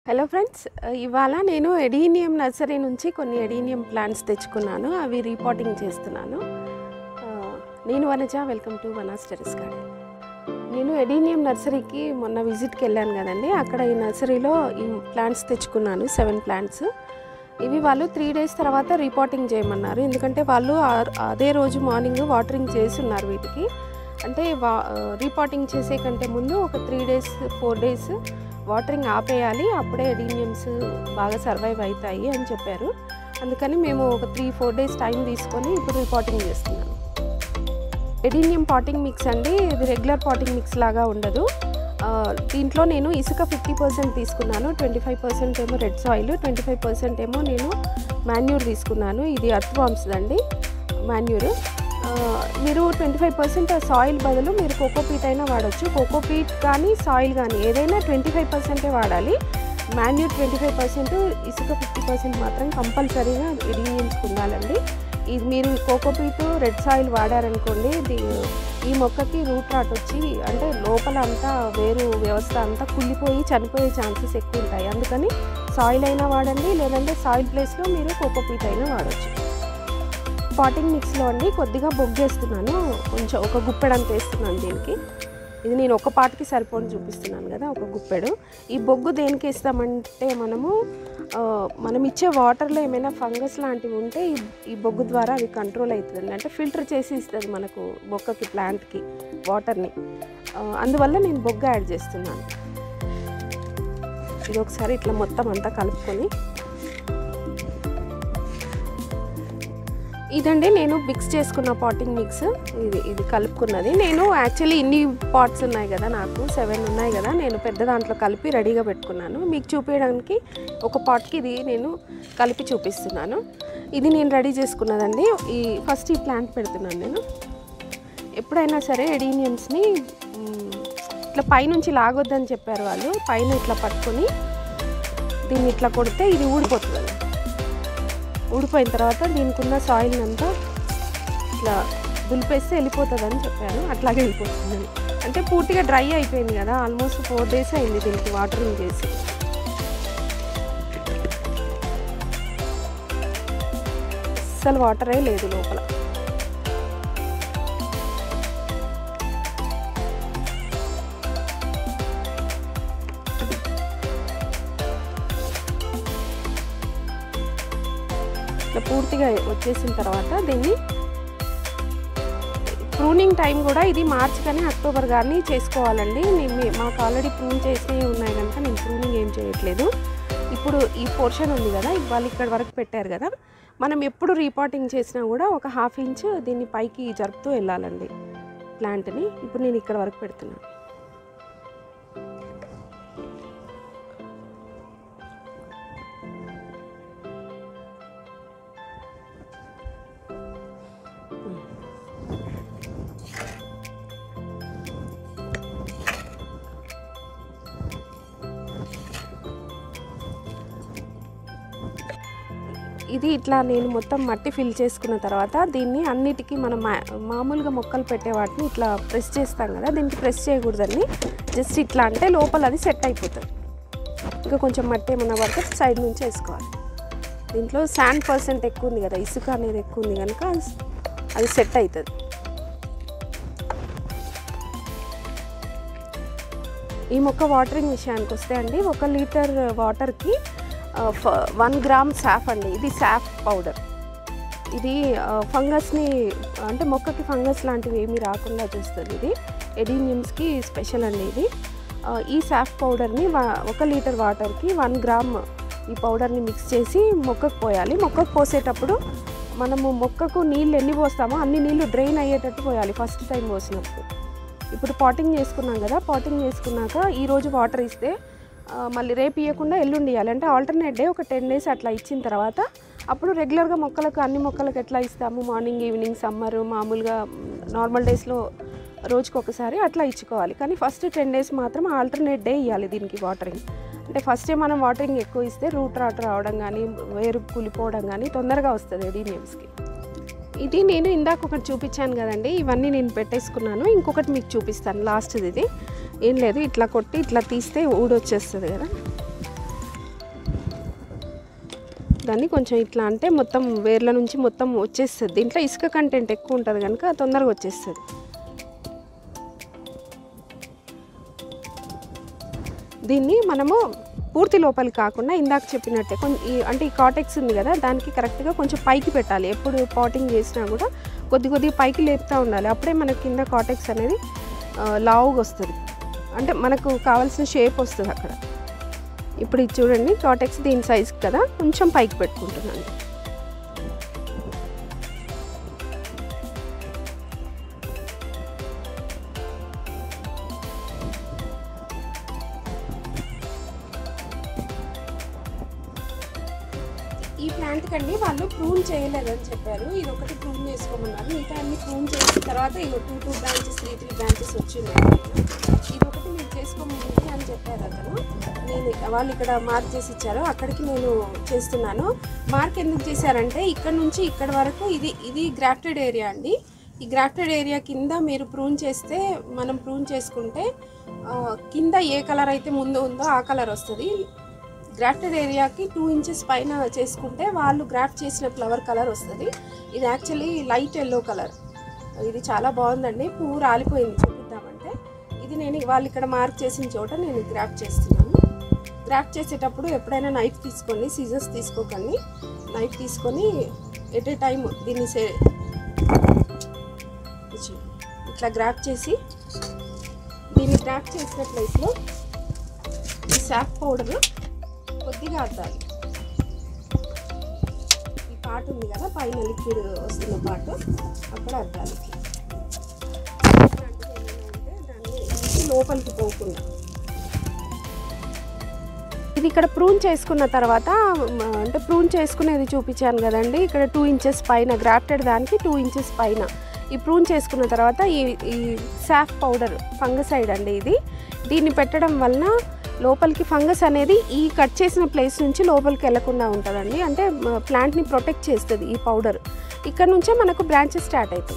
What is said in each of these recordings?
hello friends ఇవాళ నేను adenium nursery నుంచి కొన్ని ఎడీనియం ప్లాంట్స్ తెచ్చుకున్నాను అవి రీపాటింగ్ చేస్తున్నాను ఆ, నేను Vanaja welcome to Vana's terrace garden నేను ఎడీనియం నర్సరీకి మొన్న విజిట్కి వెళ్ళాను కదండి అక్కడ ఈ నర్సరీలో ఈ ప్లాంట్స్ తెచ్చుకున్నాను సెవెన్ ప్లాంట్స్ ఇవి వాళ్ళు త్రీ డేస్ తర్వాత రీపాటింగ్ చేయమన్నారు ఎందుకంటే వాళ్ళు ఆ- అదే రోజు మార్నింగ్ వాటరింగ్ చేసి ఉన్నారు వీటికి అంటే వా రీపాటింగ్ చేసే కంటే ముందు ఒక three days four days watering ఆపేయాలి అప్పుడే ఎడీనియమ్స్ బాగా సర్వైవ్ అవుతాయి అని చెప్పారు అందుకని మేము ఒక త్రీ ఫోర్ డేస్ టైం తీసుకొని ఇప్పుడు రిపాటింగ్ చేస్తున్నాను ఎడీనియం పాటింగ్ మిక్స్ అండి ఇది రెగ్యులర్ పాటింగ్ మిక్స్ లాగా ఉండదు ఆ, దీంట్లో నేను ఇసుక ఫిఫ్టీ పర్సెంట్ తీసుకున్నాను ట్వంటీ ఫైవ్ పర్సెంట్ ఏమో red soil twenty five percent ఏమో నేను మాన్యూర్ తీసుకున్నాను ఇది అర్త్ వామ్స్ అండి మాన్యూర్ మీరు ట్వంటీ ఫైవ్ పర్సెంట్ సాయిల్ బదులు మీరు కోకోపీట్ అయినా వాడచ్చు కోకోపీట్ కానీ సాయిల్ కానీ ఏదైనా ట్వంటీ ఫైవ్ పర్సెంటే వాడాలి మాన్యూర్ ట్వంటీ ఫైవ్ పర్సెంట్ ఇసుక ఫిఫ్టీ పర్సెంట్ మాత్రం కంపల్సరీగా ఎడీనియమ్స్కి ఉండాలండి ఇది మీరు కోకోపీట్ రెడ్ సాయిల్ వాడారనుకోండి ఇది ఈ మొక్కకి రూట్ రాట్ వచ్చి అంటే లోపల అంతా వేరు వ్యవస్థ అంతా కుళ్ళిపోయి చనిపోయే ఛాన్సెస్ ఎక్కువ ఉంటాయి అందుకని సాయిల్ అయినా వాడండి లేదంటే సాయిల్ ప్లేస్లో మీరు కోకోపీట్ అయినా వాడచ్చు పాటింగ్ మిక్స్లో అండి కొద్దిగా బొగ్గేస్తున్నాను కొంచెం ఒక గుప్పెడంత వేస్తున్నాను దీనికి ఇది నేను ఒక పాటకి సరిపోని చూపిస్తున్నాను కదా ఒక గుప్పెడు ఈ బొగ్గు దేనికి వేస్తామంటే మనము ఆ, మనం ఇచ్చే వాటర్లో ఏమైనా ఫంగస్ లాంటివి ఉంటే ఈ ఈ బొగ్గు ద్వారా అవి కంట్రోల్ అవుతుంది అంటే ఫిల్టర్ చేసి ఇస్తుంది మనకు మొక్కకి ప్లాంట్కి వాటర్ని ఆ, అందువల్ల నేను బొగ్గు యాడ్ చేస్తున్నాను ఇది ఒకసారి ఇట్లా మొత్తం అంతా కలుపుకొని ఇదండి నేను మిక్స్ చేసుకున్న పాటింగ్ మిక్స్ ఇది ఇది కలుపుకున్నది నేను యాక్చువల్లీ ఇన్ని పాట్స్ ఉన్నాయి కదా నాకు సెవెన్ ఉన్నాయి కదా నేను పెద్ద దాంట్లో కలిపి రెడీగా పెట్టుకున్నాను మీకు చూపించడానికి ఒక పాట్కి ఇది నేను కలిపి చూపిస్తున్నాను ఇది నేను రెడీ చేసుకున్నదండి ఈ ఫస్ట్ ఈ ప్లాంట్ పెడుతున్నాను నేను ఎప్పుడైనా సరే ఎడీనియమ్స్ని మ్, ఇట్లా పైనుంచి లాగొద్దని చెప్పారు వాళ్ళు పైన ఇట్లా పట్టుకొని దీన్ని ఇట్లా కొడితే ఇది ఊడిపోతుంది ఊడిపోయిన తర్వాత దీనికి ఉన్న సాయిల్ అంతా ఇట్లా దులిపేస్తే వెళ్ళిపోతుంది అని చెప్పారు అట్లాగే వెళ్ళిపోతుంది అంటే పూర్తిగా డ్రై అయిపోయింది కదా ఆల్మోస్ట్ ఫోర్ డేస్ అయింది దీనికి వాటరింగ్ చేసి అస్సలు వాటరే లేదు లోపల ఇట్లా పూర్తిగా వచ్చేసిన తర్వాత దీన్ని ప్రూనింగ్ టైం కూడా ఇది మార్చ్ కానీ అక్టోబర్ కానీ చేసుకోవాలండి నేను మీ- మాకు ఆల్రెడీ ప్రూన్ చేసినవి ఉన్నాయి కనుక నేను ప్రూనింగ్ ఏం చేయట్లేదు ఇప్పుడు ఈ పోర్షన్ ఉంది కదా ఇది వాళ్ళు ఇక్కడ వరకు పెట్టారు కదా మనం ఎప్పుడు రీపాటింగ్ చేసినా కూడా ఒక హాఫ్ ఇంచ్ దీన్ని పైకి జరుపుతూ వెళ్ళాలండి ప్లాంట్ని ఇప్పుడు నేను ఇక్కడ వరకు పెడుతున్నాను ఇది ఇట్లా నేను మొత్తం మట్టి ఫిల్ చేసుకున్న తర్వాత దీన్ని అన్నిటికీ మనం మా- మామూలుగా మొక్కలు పెట్టే వాటిని ఇట్లా ప్రెస్ చేస్తాం కదా దీనికి ప్రెస్ చేయకూడదండి జస్ట్ ఇట్లా అంటే లోపల అది సెట్ అయిపోతుంది ఇంకా కొంచెం మట్టి ఏమన్నా పడితే సైడ్ నుంచి వేసుకోవాలి దీంట్లో శాండ్ పర్సెంట్ ఎక్కువ ఉంది కదా ఇసుక అనేది ఎక్కువ ఉంది కనుక అది సెట్ అవుతుంది ఈ మొక్క వాటరింగ్ విషయానికి వస్తే అండి ఒక లీటర్ వాటర్కి వన్ గ్రామ్ సాఫ్ అండి ఇది సాఫ్ పౌడర్ ఇది ఆ, ఫంగస్ని అంటే మొక్కకి ఫంగస్ లాంటివి ఏమీ రాకుండా చూస్తుంది ఇది ఎడీనియమ్స్కి స్పెషల్ అండి ఇది ఆ, ఈ సాఫ్ పౌడర్ని వా- ఒక లీటర్ వాటర్కి వన్ గ్రామ్ ఈ పౌడర్ని మిక్స్ చేసి మొక్కకు పోయాలి మొక్కకు పోసేటప్పుడు మనము మొక్కకు నీళ్ళు ఎన్ని పోస్తామో అన్ని నీళ్ళు డ్రైన్ అయ్యేటట్టు పోయాలి ఫస్ట్ టైం పోసినప్పుడు ఇప్పుడు పాటింగ్ చేసుకున్నాం కదా పాటింగ్ చేసుకున్నాక ఈరోజు వాటర్ ఇస్తే ఆ, మళ్ళీ రేపు ఇవ్వకుండా ఎల్లుండి ఇవ్వాలి అంటే ఆల్టర్నేట్ డే ఒక టెన్ డేస్ అట్లా ఇచ్చిన తర్వాత అప్పుడు రెగ్యులర్గా మొక్కలకు అన్ని మొక్కలకు ఎట్లా ఇస్తాము మార్నింగ్ ఈవినింగ్ సమ్మర్ మామూలుగా నార్మల్ డేస్లో రోజుకి ఒకసారి అట్లా ఇచ్చుకోవాలి కానీ ఫస్ట్ టెన్ డేస్ మాత్రం ఆల్టర్నేట్ డే ఇవ్వాలి దీనికి వాటరింగ్ అంటే ఫస్ట్ డే మనం వాటరింగ్ ఎక్కువ ఇస్తే రూట్ రాట్ రావడం కానీ వేరు కూలిపోవడం కానీ తొందరగా వస్తుంది ఎడీనియమ్స్కి ఇది నేను ఇందాక ఒకటి చూపించాను కదండి ఇవన్నీ నేను పెట్టేసుకున్నాను ఇంకొకటి మీకు చూపిస్తాను లాస్ట్ ఇది ఏం లేదు ఇట్లా కొట్టి ఇట్లా తీస్తే ఊడొచ్చేస్తుంది కదా దాన్ని కొంచెం ఇట్లా అంటే మొత్తం వేర్ల నుంచి మొత్తం వచ్చేస్తుంది దీంట్లో ఇసుక కంటెంట్ ఎక్కువ ఉంటుంది కనుక తొందరగా వచ్చేస్తుంది దీన్ని మనము పూర్తి లోపలికి కాకుండా ఇందాక చెప్పినట్టే కొంచెం ఈ అంటే ఈ కాటెక్స్ ఉంది కదా దానికి కరెక్ట్గా కొంచెం పైకి పెట్టాలి ఎప్పుడు పాటింగ్ చేసినా కూడా కొద్ది కొద్దిగా పైకి లేపుతూ ఉండాలి అప్పుడే మనకి కింద కాటెక్స్ అనేది ఆ, లావుగా వస్తుంది అంటే మనకు కావాల్సిన షేప్ వస్తుంది అక్కడ ఇప్పుడు ఇది చూడండి కాటెక్స్ దీని సైజ్ కదా కొంచెం పైకి పెట్టుకుంటున్నాను ఈ ప్లాంట్ కండి వాళ్ళు ప్రూన్ చేయలేదని చెప్పారు ఇది ఒకటి ప్రూన్ చేసుకోమన్నారు మిగతా అన్ని ప్రూన్ చేసిన తర్వాత ఇక two two branches three three branches వచ్చినాయి ఇది ఒకటి మీరు చేసుకోమని అని చెప్పారు అతను నేను వాళ్ళు ఇక్కడ మార్క్ చేసి ఇచ్చారు అక్కడికి నేను చేస్తున్నాను మార్క్ ఎందుకు చేశారంటే ఇక్కడ నుంచి ఇక్కడ వరకు ఇది ఇది గ్రాఫ్టెడ్ ఏరియా అండి ఈ గ్రాఫ్టెడ్ ఏరియా కింద మీరు ప్రూన్ చేస్తే మనం ప్రూన్ చేసుకుంటే ఆ, కింద ఏ కలర్ అయితే ముందు ఉందో ఆ కలర్ వస్తుంది గ్రాఫ్టెడ్ ఏరియాకి టూ ఇంచెస్ పైన చేసుకుంటే వాళ్ళు గ్రాఫ్ట్ చేసిన ఫ్లవర్ కలర్ వస్తుంది ఇది యాక్చువల్లీ లైట్ ఎల్లో కలర్ ఇది చాలా బాగుందండి పువ్వు రాలిపోయింది చూపిద్దామంటే ఇది నేను వాళ్ళు ఇక్కడ మార్క్ చేసిన చోట నేను గ్రాఫ్ట్ చేస్తున్నాను గ్రాఫ్ట్ చేసేటప్పుడు ఎప్పుడైనా నైఫ్ తీసుకోండి సీజర్స్ తీసుకోకండి నైఫ్ తీసుకొని ఎట్ ఏ టైం దీన్ని సే ఇట్లా గ్రాఫ్ట్ చేసి దీన్ని గ్రాఫ్ట్ చేసిన ప్లేస్లో ఈ సాఫ్ పౌడర్ కొద్దిగా అద్దాలి ఈ పార్ట్ ఉంది కదా పైన లిక్విడ్ వస్తున్న పార్ట్ అక్కడ అద్దాలి అంటే ఏమైనా ఉంటే దాన్ని తీసి లోపలికి పోకుండా ఇది ఇక్కడ ప్రూన్ చేసుకున్న తర్వాత మ, అంటే ప్రూన్ చేసుకునేది చూపించాను కదండి ఇక్కడ టూ ఇంచెస్ పైన గ్రాఫ్టెడ్ దానికి టూ ఇంచెస్ పైన ఈ ప్రూన్ చేసుకున్న తర్వాత ఈ ఈ సాఫ్ పౌడర్ ఫంగసైడ్ అండి ఇది దీన్ని పెట్టడం వలన లోపలికి ఫంగస్ అనేది ఈ కట్ చేసిన ప్లేస్ నుంచి లోపలికి వెళ్లకుండా ఉంటుందండి అంటే ప్లాంట్ని ప్రొటెక్ట్ చేస్తుంది ఈ పౌడర్ ఇక్కడ నుంచే మనకు బ్రాంచెస్ స్టార్ట్ అవుతాయి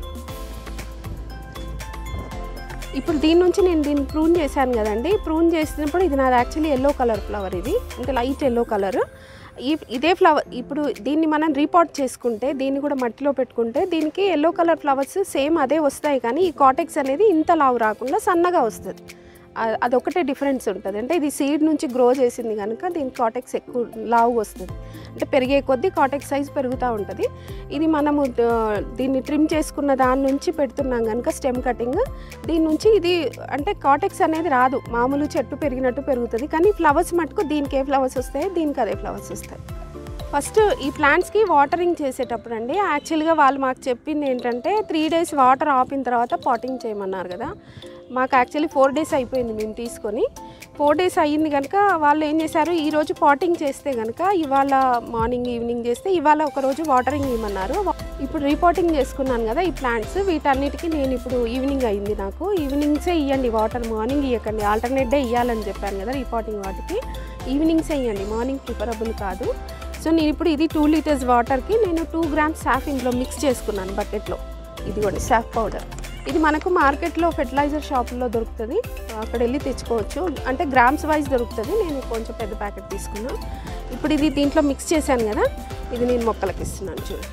ఇప్పుడు దీని నుంచి నేను దీన్ని ప్రూన్ చేశాను కదండి ప్రూన్ చేసినప్పుడు ఇది నాది యాక్చువల్లీ ఎల్లో కలర్ ఫ్లవర్ ఇది అంటే లైట్ ఎల్లో కలర్ ఈ ఇదే ఫ్లవర్ ఇప్పుడు దీన్ని మనం రీపాట్ చేసుకుంటే దీన్ని కూడా మట్టిలో పెట్టుకుంటే దీనికి ఎల్లో కలర్ ఫ్లవర్స్ సేమ్ అదే వస్తాయి కానీ ఈ కాటెక్స్ అనేది ఇంత లావు రాకుండా సన్నగా వస్తుంది ఆ- అదొకటే డిఫరెన్స్ ఉంటుంది అంటే ఇది సీడ్ నుంచి గ్రో చేసింది కనుక దీని కాటెక్స్ ఎక్కువ లావు వస్తుంది అంటే పెరిగే కొద్దీ కాటెక్స్ సైజ్ పెరుగుతూ ఉంటుంది ఇది మనము ఆ, దీన్ని ట్రిమ్ చేసుకున్న దాని నుంచి పెడుతున్నాం కనుక స్టెమ్ కటింగ్ దీని నుంచి ఇది అంటే కాటెక్స్ అనేది రాదు మామూలు చెట్టు పెరిగినట్టు పెరుగుతుంది కానీ ఫ్లవర్స్ మటుకు దీనికి ఏ ఫ్లవర్స్ వస్తాయి దీనికి అదే ఫ్లవర్స్ వస్తాయి ఫస్ట్ ఈ ప్లాంట్స్కి వాటరింగ్ చేసేటప్పుడు అండి యాక్చువల్గా వాళ్ళు మాకు చెప్పింది ఏంటంటే త్రీ డేస్ వాటర్ ఆపిన తర్వాత పాటింగ్ చేయమన్నారు కదా మాకు యాక్చువల్లీ ఫోర్ డేస్ అయిపోయింది మేము తీసుకొని ఫోర్ డేస్ అయ్యింది కనుక వాళ్ళు ఏం చేశారు ఈరోజు పాటింగ్ చేస్తే కనుక ఇవాళ మార్నింగ్ ఈవినింగ్ చేస్తే ఇవాళ ఒకరోజు వాటరింగ్ ఇవ్వమన్నారు ఇప్పుడు రిపోర్టింగ్ చేసుకున్నాను కదా ఈ ప్లాంట్స్ వీటన్నిటికీ నేను ఇప్పుడు ఈవినింగ్ అయింది నాకు ఈవినింగ్సే ఇవ్వండి వాటర్ మార్నింగ్ ఇవ్వకండి ఆల్టర్నేట్ డే ఇవ్వాలని చెప్పాను కదా రిపోర్టింగ్ వాటికి ఈవినింగ్సే ఇవ్వండి మార్నింగ్ ప్రిఫరబుల్ కాదు సో నేను ఇప్పుడు ఇది టూ లీటర్స్ వాటర్కి నేను టూ గ్రామ్స్ సాఫ్ ఇందులో మిక్స్ చేసుకున్నాను బకెట్లో ఇదిగోండి సాఫ్ పౌడర్ ఇది మనకు మార్కెట్లో ఫెర్టిలైజర్ షాపుల్లో దొరుకుతుంది అక్కడ వెళ్ళి తెచ్చుకోవచ్చు అంటే గ్రామ్స్ వైజ్ దొరుకుతుంది నేను కొంచెం పెద్ద ప్యాకెట్ తీసుకున్నా ఇప్పుడు ఇది దీంట్లో మిక్స్ చేశాను కదా ఇది నేను మొక్కలకి ఇస్తున్నాను చూడండి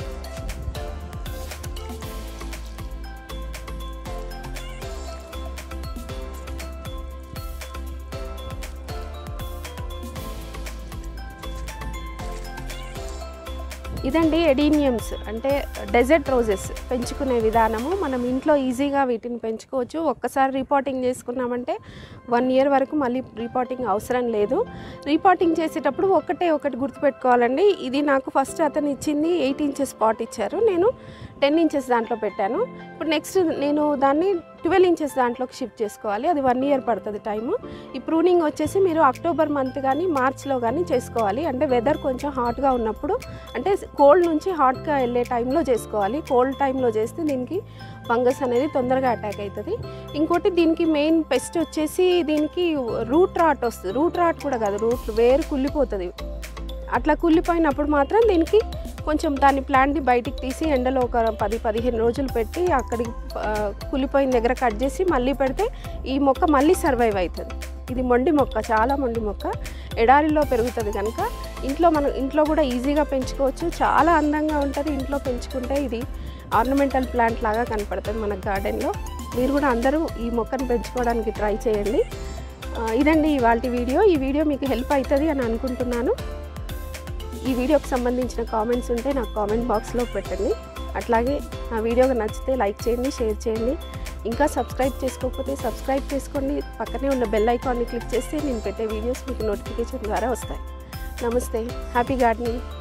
ఇదండి ఎడీనియమ్స్ అంటే డెజర్ట్ రోజెస్ పెంచుకునే విధానము మనం ఇంట్లో ఈజీగా వీటిని పెంచుకోవచ్చు ఒక్కసారి రిపోర్టింగ్ చేసుకున్నామంటే వన్ ఇయర్ వరకు మళ్ళీ రిపోర్టింగ్ అవసరం లేదు రిపోర్టింగ్ చేసేటప్పుడు ఒకటే ఒకటి గుర్తుపెట్టుకోవాలండి ఇది నాకు ఫస్ట్ అతను ఇచ్చింది ఎయిట్ ఇంచెస్ పాట్ ఇచ్చారు నేను టెన్ ఇంచెస్ దాంట్లో పెట్టాను ఇప్పుడు నెక్స్ట్ నేను దాన్ని ట్వెల్వ్ ఇంచెస్ దాంట్లోకి షిఫ్ట్ చేసుకోవాలి అది వన్ ఇయర్ పడుతుంది టైము ఈ ప్రూనింగ్ వచ్చేసి మీరు అక్టోబర్ మంత్ కానీ మార్చ్లో కానీ చేసుకోవాలి అంటే వెదర్ కొంచెం హాట్గా ఉన్నప్పుడు అంటే కోల్డ్ నుంచి హాట్గా వెళ్ళే టైంలో చేసుకోవాలి కోల్డ్ టైంలో చేస్తే దీనికి ఫంగస్ అనేది తొందరగా అటాక్ అవుతుంది ఇంకోటి దీనికి మెయిన్ పెస్ట్ వచ్చేసి దీనికి రూట్ రాట్ వస్తుంది రూట్ రాట్ కూడా కాదు రూట్ వేరు కుళ్ళిపోతుంది అట్లా కుళ్ళిపోయినప్పుడు మాత్రం దీనికి కొంచెం దాని ప్లాంట్ని బయటికి తీసి ఎండలో ఒక పది పదిహేను రోజులు పెట్టి అక్కడికి ఆ, కుళ్ళిపోయిన దగ్గర కట్ చేసి మళ్ళీ పెడితే ఈ మొక్క మళ్ళీ సర్వైవ్ అవుతుంది ఇది మొండి మొక్క చాలా మొండి మొక్క ఎడారిలో పెరుగుతుంది కనుక ఇంట్లో మనం ఇంట్లో కూడా ఈజీగా పెంచుకోవచ్చు చాలా అందంగా ఉంటుంది ఇంట్లో పెంచుకుంటే ఇది ఆర్నమెంటల్ ప్లాంట్ లాగా కనపడుతుంది మన గార్డెన్లో మీరు కూడా అందరూ ఈ మొక్కను పెంచుకోవడానికి ట్రై చేయండి ఆ, ఇదండి ఇవాళ వీడియో ఈ వీడియో మీకు హెల్ప్ అవుతుంది అని అనుకుంటున్నాను ఈ వీడియోకి సంబంధించిన కామెంట్స్ ఉంటే నాకు కామెంట్ బాక్స్లో పెట్టండి అట్లాగే నా వీడియోకి నచ్చితే లైక్ చేయండి షేర్ చేయండి ఇంకా సబ్స్క్రైబ్ చేసుకోకపోతే సబ్స్క్రైబ్ చేసుకోండి పక్కనే ఉన్న బెల్ ఐకాన్ని క్లిక్ చేస్తే నేను పెట్టే వీడియోస్ మీకు నోటిఫికేషన్ ద్వారా వస్తాయి నమస్తే హ్యాపీ గార్డెనింగ్